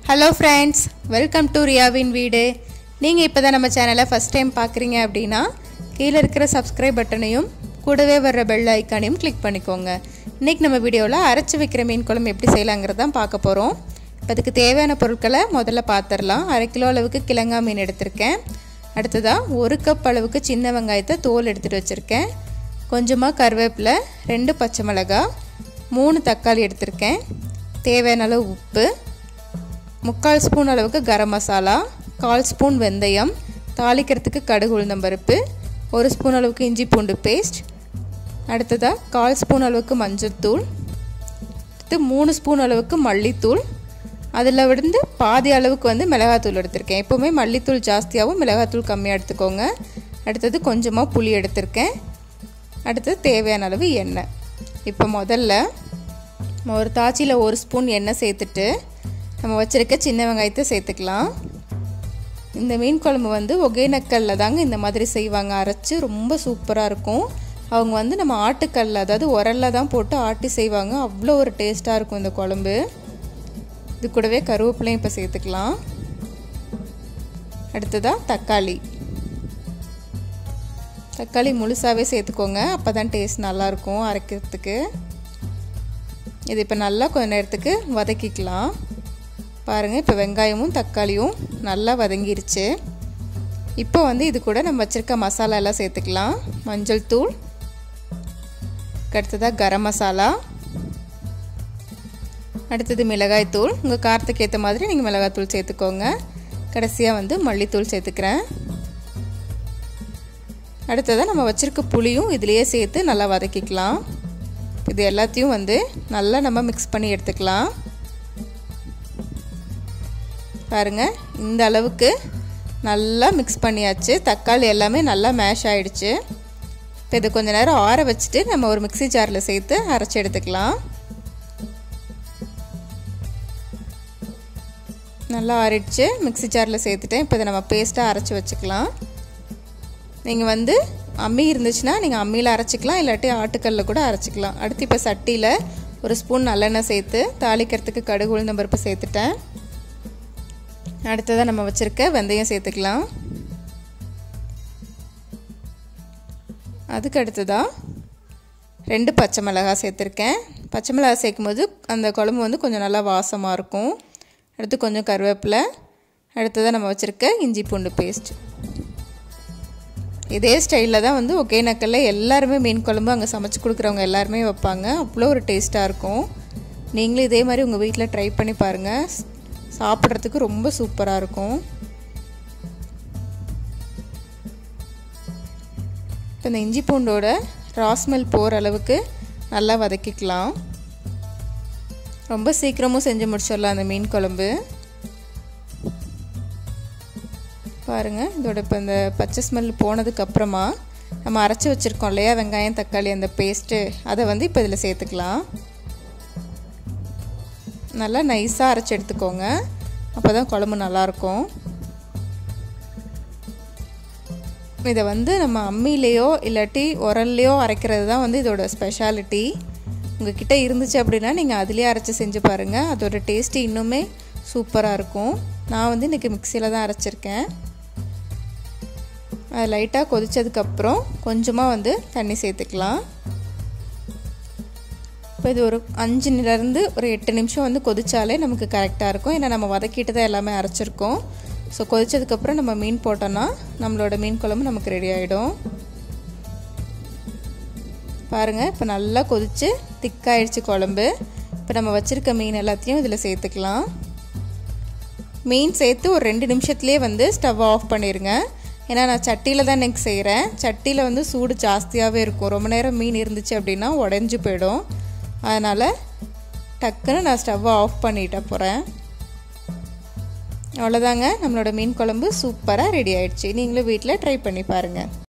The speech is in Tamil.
ஹலோ ஃப்ரெண்ட்ஸ் வெல்கம் டு ரியாவின் வீடு நீங்கள் இப்போ தான் நம்ம சேனலை ஃபஸ்ட் டைம் பார்க்குறீங்க அப்படின்னா கீழே இருக்கிற சப்ஸ்கிரைப் பட்டனையும் கூடவே வர்ற பெல் ஐக்கானையும் கிளிக் பண்ணிக்கோங்க இன்றைக்கி நம்ம வீடியோவில் அரைச்சி வைக்கிற மீன் குழம்பு எப்படி செய்யலாங்கிறது தான் பார்க்க போகிறோம் இப்போ அதுக்கு தேவையான பொருட்களை முதல்ல பார்த்துடலாம் அரை கிலோ அளவுக்கு கிழங்கா மீன் எடுத்திருக்கேன் அடுத்ததாக ஒரு கப் அளவுக்கு சின்ன வெங்காயத்தை தோல் எடுத்துகிட்டு வச்சுருக்கேன் கொஞ்சமாக கருவேப்பிலை ரெண்டு பச்சை மிளகாய் மூணு தக்காளி எடுத்திருக்கேன் தேவையான அளவு உப்பு முக்கால் ஸ்பூன் அளவுக்கு கரம் மசாலா கால் ஸ்பூன் வெந்தயம் தாளிக்கிறதுக்கு கடுகு உளுந்தம்பருப்பு ஒரு ஸ்பூன் அளவுக்கு இஞ்சி பூண்டு பேஸ்ட் அடுத்ததாக கால் ஸ்பூன் அளவுக்கு மஞ்சள்தூள் அடுத்து மூணு ஸ்பூன் அளவுக்கு மல்லித்தூள் அதில் விழுந்து பாதி அளவுக்கு வந்து மிளகாத்தூள் எடுத்திருக்கேன் எப்போவுமே மல்லித்தூள் ஜாஸ்தியாகவும் மிளகாத்தூள் கம்மியாக எடுத்துக்கோங்க அடுத்தது கொஞ்சமாக புளி எடுத்திருக்கேன் அடுத்தது தேவையான அளவு எண்ணெய் இப்போ முதல்ல ஒரு தாச்சியில் ஒரு ஸ்பூன் எண்ணெய் சேர்த்துட்டு நம்ம வச்சுருக்க சின்ன வெங்காயத்தை சேர்த்துக்கலாம் இந்த மீன் குழம்பு வந்து ஒகேனக்கல்ல தாங்க இந்த மாதிரி செய்வாங்க அரைச்சி ரொம்ப சூப்பராக இருக்கும் அவங்க வந்து நம்ம ஆட்டுக்கல்ல அதாவது உரல்ல தான் போட்டு ஆட்டி செய்வாங்க அவ்வளோ ஒரு டேஸ்ட்டாக இருக்கும் இந்த குழம்பு இது கூடவே கருவேப்பிலையும் இப்போ சேர்த்துக்கலாம் அடுத்ததாக தக்காளி தக்காளி முழுசாகவே சேர்த்துக்கோங்க அப்போ தான் டேஸ்ட் நல்லாயிருக்கும் அரைக்கிறதுக்கு இது இப்போ நல்லா கொஞ்ச நேரத்துக்கு வதக்கிக்கலாம் பாருங்கள் இப்போ வெங்காயமும் தக்காளியும் நல்லா வதங்கிருச்சு இப்போ வந்து இது கூட நம்ம வச்சுருக்க மசாலா எல்லாம் சேர்த்துக்கலாம் மஞ்சள் தூள் அடுத்ததாக கரம் மசாலா அடுத்தது மிளகாய் தூள் உங்கள் காரத்துக்கு ஏற்ற மாதிரி நீங்கள் மிளகாய் தூள் சேர்த்துக்கோங்க கடைசியாக வந்து மல்லித்தூள் சேர்த்துக்கிறேன் அடுத்ததாக நம்ம வச்சுருக்க புளியும் இதிலையே சேர்த்து நல்லா வதக்கிக்கலாம் இது எல்லாத்தையும் வந்து நல்லா நம்ம மிக்ஸ் பண்ணி எடுத்துக்கலாம் பாருங்கள் இந்த அளவுக்கு நல்லா மிக்ஸ் பண்ணியாச்சு தக்காளி எல்லாமே நல்லா மேஷ் ஆகிடுச்சு இப்போ இதை கொஞ்சம் நேரம் ஆற வச்சுட்டு நம்ம ஒரு மிக்சி ஜாரில் சேர்த்து அரைச்சி எடுத்துக்கலாம் நல்லா ஆறிடுச்சு மிக்சி ஜாரில் சேர்த்துட்டேன் இப்போ இதை நம்ம பேஸ்ட்டாக அரைச்சி வச்சுக்கலாம் நீங்கள் வந்து அம்மி இருந்துச்சுன்னா நீங்கள் அம்மியில் அரைச்சிக்கலாம் இல்லாட்டி ஆட்டுக்கல்ல கூட அரைச்சிக்கலாம் அடுத்து இப்போ சட்டியில் ஒரு ஸ்பூன் நல்லெண்ணெய் சேர்த்து தாளிக்கிறதுக்கு கடுகு உளுந்தம் பருப்பு சேர்த்துட்டேன் அடுத்ததாக நம்ம வச்சுருக்க வெந்தயம் சேர்த்துக்கலாம் அதுக்கு அடுத்ததாக ரெண்டு பச்சை மிளகாய் சேர்த்துருக்கேன் பச்சை மிளகாய் சேர்க்கும்போது அந்த குழம்பு வந்து கொஞ்சம் நல்லா வாசமாக இருக்கும் அடுத்து கொஞ்சம் கருவேப்பிலை அடுத்ததாக நம்ம வச்சுருக்க இஞ்சி பூண்டு பேஸ்ட் இதே ஸ்டைலில் தான் வந்து ஒகேனக்கல்ல எல்லாருமே மீன் குழம்பு அங்கே சமைச்சு கொடுக்குறவங்க எல்லாருமே வைப்பாங்க அவ்வளோ ஒரு டேஸ்ட்டாக இருக்கும் நீங்களும் இதே மாதிரி உங்கள் வீட்டில் ட்ரை பண்ணி பாருங்கள் சாப்பிட்றதுக்கு ரொம்ப சூப்பராக இருக்கும் இப்போ இந்த இஞ்சி பூண்டோட ராஸ்மெல் போகிற அளவுக்கு நல்லா வதக்கிக்கலாம் ரொம்ப சீக்கிரமும் செஞ்சு முடிச்சிடலாம் அந்த மீன் குழம்பு பாருங்கள் இதோட இப்போ இந்த பச்சை ஸ்மெல் போனதுக்கப்புறமா நம்ம அரைச்சி வச்சுருக்கோம் இல்லையா வெங்காயம் தக்காளி அந்த பேஸ்ட்டு அதை வந்து இப்போ இதில் சேர்த்துக்கலாம் நல்லா நைஸாக அரைச்சி எடுத்துக்கோங்க அப்போ தான் குழம்பு நல்லாயிருக்கும் இதை வந்து நம்ம அம்மிலேயோ இல்லாட்டி உரல்லையோ அரைக்கிறது தான் வந்து இதோட ஸ்பெஷாலிட்டி உங்ககிட்ட இருந்துச்சு அப்படின்னா நீங்கள் அதுலேயே அரைச்சி செஞ்சு பாருங்கள் அதோட டேஸ்ட்டு இன்னுமே சூப்பராக இருக்கும் நான் வந்து இன்றைக்கி மிக்சியில் தான் அரைச்சிருக்கேன் அது லைட்டாக கொதித்ததுக்கப்புறம் கொஞ்சமாக வந்து தண்ணி சேர்த்துக்கலாம் இப்போ இது ஒரு அஞ்சுலேருந்து ஒரு எட்டு நிமிஷம் வந்து கொதிச்சாலே நமக்கு கரெக்டாக இருக்கும் ஏன்னா நம்ம வதக்கிட்டு தான் எல்லாமே அரைச்சிருக்கோம் ஸோ கொதிச்சதுக்கப்புறம் நம்ம மீன் போட்டோன்னா நம்மளோட மீன் குழம்பு நமக்கு ரெடி ஆகிடும் பாருங்கள் இப்போ நல்லா கொதித்து திக்காயிடுச்சு குழம்பு இப்போ நம்ம வச்சுருக்க மீன் எல்லாத்தையும் இதில் சேர்த்துக்கலாம் மீன் சேர்த்து ஒரு ரெண்டு நிமிஷத்துலேயே வந்து ஸ்டவ் ஆஃப் பண்ணிடுங்க ஏன்னா நான் சட்டியில் தான் இன்றைக்கி செய்கிறேன் சட்டியில் வந்து சூடு ஜாஸ்தியாகவே இருக்கும் ரொம்ப நேரம் மீன் இருந்துச்சு அப்படின்னா உடஞ்சி போயிடும் அதனால் டக்குன்னு நான் ஸ்டவ்வை ஆஃப் பண்ணிட்ட போகிறேன் அவ்வளோதாங்க நம்மளோட மீன் குழம்பு சூப்பராக ரெடி ஆயிடுச்சு நீங்களும் வீட்டில் ட்ரை பண்ணி பாருங்கள்